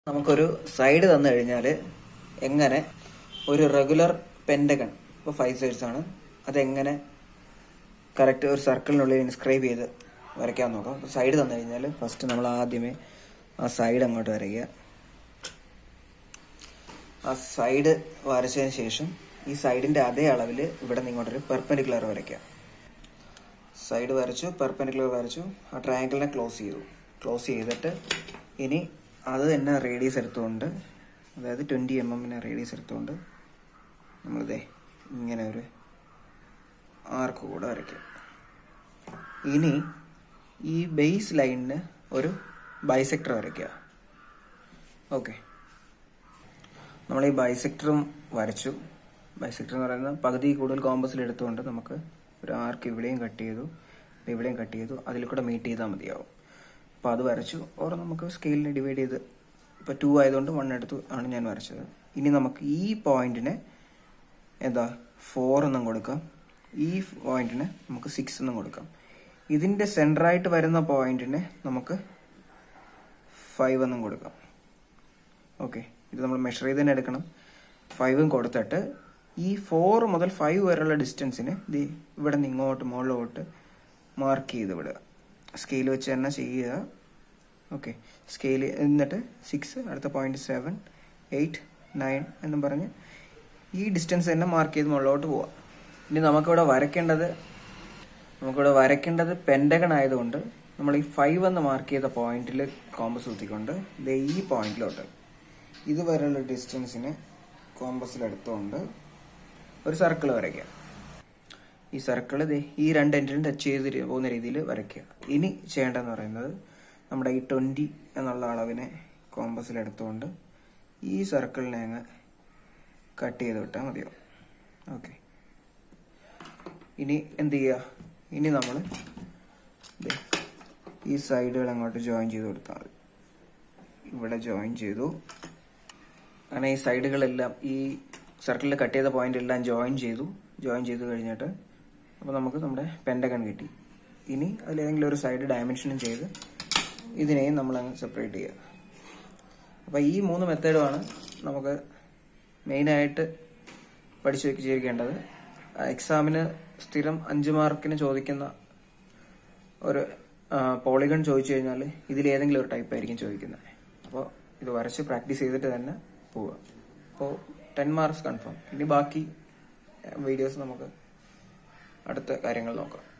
നമുക്കൊരു സൈഡ് തന്നു കഴിഞ്ഞാൽ എങ്ങനെ ഒരു റെഗുലർ പെൻഡഗൺ ഇപ്പോൾ ഫൈവ് സൈഡ്സ് ആണ് അതെങ്ങനെ കറക്റ്റ് ഒരു സർക്കിളിനുള്ളിൽ ഇൻസ്ക്രൈബ് ചെയ്ത് വരയ്ക്കാൻ നോക്കാം സൈഡ് തന്നു കഴിഞ്ഞാൽ ഫസ്റ്റ് നമ്മൾ ആദ്യമേ ആ സൈഡ് അങ്ങോട്ട് വരയ്ക്കുക ആ സൈഡ് വരച്ചതിന് ശേഷം ഈ സൈഡിന്റെ അതേ അളവിൽ ഇവിടെ നിന്ന് ഇങ്ങോട്ടൊരു പെർപെൻഡിക്കുലർ വരയ്ക്കുക സൈഡ് വരച്ചു പെർപെൻഡിക്കുലർ വരച്ചു ആ ട്രയാങ്കിളിനെ ക്ലോസ് ചെയ്തു ക്ലോസ് ചെയ്തിട്ട് ഇനി അത് തന്നെ റേഡിയസ് എടുത്തുകൊണ്ട് അതായത് ട്വൻറ്റി എം എമ്മിനെ റേഡിയസ് എടുത്തുകൊണ്ട് നമ്മളിതേ ഇങ്ങനെ ഒരു ആർക്ക് കൂടെ വരയ്ക്കുക ഇനി ഈ ബേസ് ലൈനിന് ഒരു ബൈസെക്ടർ വരയ്ക്കുക ഓക്കെ നമ്മൾ ഈ ബൈസെക്ടറും വരച്ചു ബൈസെക്ടർ എന്ന് പറയുന്നത് പകുതി കൂടുതൽ കോമ്പസിൽ എടുത്തുകൊണ്ട് നമുക്ക് ഒരു ആർക്ക് ഇവിടെയും കട്ട് ചെയ്തു ഇവിടെയും കട്ട് ചെയ്തു അതിൽ കൂടെ മീറ്റ് ചെയ്താൽ മതിയാവും അപ്പോൾ അത് വരച്ചു ഓർ നമുക്ക് സ്കെയിലിനെ ഡിവൈഡ് ചെയ്ത് ഇപ്പോൾ ടു ആയതുകൊണ്ട് വൺ എടുത്തു ആണ് ഞാൻ വരച്ചത് ഇനി നമുക്ക് ഈ പോയിന്റിനെ എന്താ ഫോർ എന്നും കൊടുക്കാം ഈ പോയിന്റിന് നമുക്ക് സിക്സ് എന്നും കൊടുക്കാം ഇതിന്റെ സെന്ററായിട്ട് വരുന്ന പോയിന്റിന് നമുക്ക് ഫൈവ് എന്നും കൊടുക്കാം ഓക്കെ ഇത് നമ്മൾ മെഷർ ചെയ്ത് തന്നെ എടുക്കണം ഫൈവും കൊടുത്തിട്ട് ഈ ഫോർ മുതൽ ഫൈവ് വരെയുള്ള ഡിസ്റ്റൻസിന് ഇത് ഇവിടെ നിന്ന് ഇങ്ങോട്ട് മുകളിലോട്ട് മാർക്ക് ചെയ്ത് വിടുക സ്കെയിൽ വെച്ച് തന്നെ ചെയ്യുക ഓക്കെ സ്കെയിൽ എന്നിട്ട് സിക്സ് അടുത്ത പോയിന്റ് സെവൻ എയ്റ്റ് നയൻ എന്നും പറഞ്ഞ് ഈ ഡിസ്റ്റൻസ് തന്നെ മാർക്ക് ചെയ്ത് മുകളിലോട്ട് പോവാം ഇനി നമുക്കിവിടെ വരയ്ക്കേണ്ടത് നമുക്കിവിടെ വരയ്ക്കേണ്ടത് പെൻഡഗൺ ആയതുകൊണ്ട് നമ്മൾ ഈ ഫൈവ് എന്ന് മാർക്ക് ചെയ്ത പോയിന്റിൽ കോമ്പസ് കുത്തിക്കൊണ്ട് ദേ ഈ പോയിന്റിലോട്ട് ഇതുവരെയുള്ള ഡിസ്റ്റൻസിനെ കോമ്പസിൽ എടുത്തുകൊണ്ട് ഒരു സർക്കിൾ വരയ്ക്കുക ഈ സർക്കിൾ ഈ രണ്ട് എൻഡിലും ടച്ച് ചെയ്ത് രി- പോകുന്ന രീതിയിൽ വരയ്ക്കുക ഇനി ചെയ്യേണ്ടതെന്ന് പറയുന്നത് നമ്മുടെ ഈ ട്വന്റി എന്നുള്ള അളവിനെ കോമ്പസിൽ എടുത്തുകൊണ്ട് ഈ സർക്കിളിനെ അങ്ങ് കട്ട് ചെയ്ത് വിട്ടാൽ മതിയാവും ഓക്കെ ഇനി എന്ത് ചെയ്യുക ഇനി നമ്മൾ ഈ സൈഡുകൾ അങ്ങോട്ട് ജോയിൻ ചെയ്ത് കൊടുത്താൽ മതി ഇവിടെ ജോയിൻ ചെയ്തു അങ്ങനെ ഈ സൈഡുകളെല്ലാം ഈ സർക്കിളിൽ കട്ട് ചെയ്ത പോയിന്റ് എല്ലാം ജോയിൻ ചെയ്തു ജോയിൻ ചെയ്ത് കഴിഞ്ഞിട്ട് അപ്പോൾ നമുക്ക് നമ്മുടെ പെൻഡഗൺ കിട്ടി ഇനി അതിലേതെങ്കിലും ഒരു സൈഡ് ഡയമെൻഷനും ചെയ്ത് ഇതിനെയും നമ്മൾ അങ്ങ് സെപ്പറേറ്റ് ചെയ്യുക അപ്പോൾ ഈ മൂന്ന് മെത്തേഡുമാണ് നമുക്ക് മെയിനായിട്ട് പഠിച്ചു വെച്ചിരിക്കേണ്ടത് എക്സാമിന് സ്ഥിരം അഞ്ച് മാർക്കിന് ചോദിക്കുന്ന ഒരു പോളിഗൺ ചോദിച്ചു കഴിഞ്ഞാൽ ഇതിലേതെങ്കിലും ഒരു ടൈപ്പ് ആയിരിക്കും ചോദിക്കുന്നത് അപ്പോൾ ഇത് വരച്ച് പ്രാക്ടീസ് ചെയ്തിട്ട് തന്നെ പോവുക അപ്പോൾ ടെൻ മാർക്സ് കൺഫേം ഇനി ബാക്കി വീഡിയോസ് നമുക്ക് അടുത്ത കാര്യങ്ങൾ നോക്കാം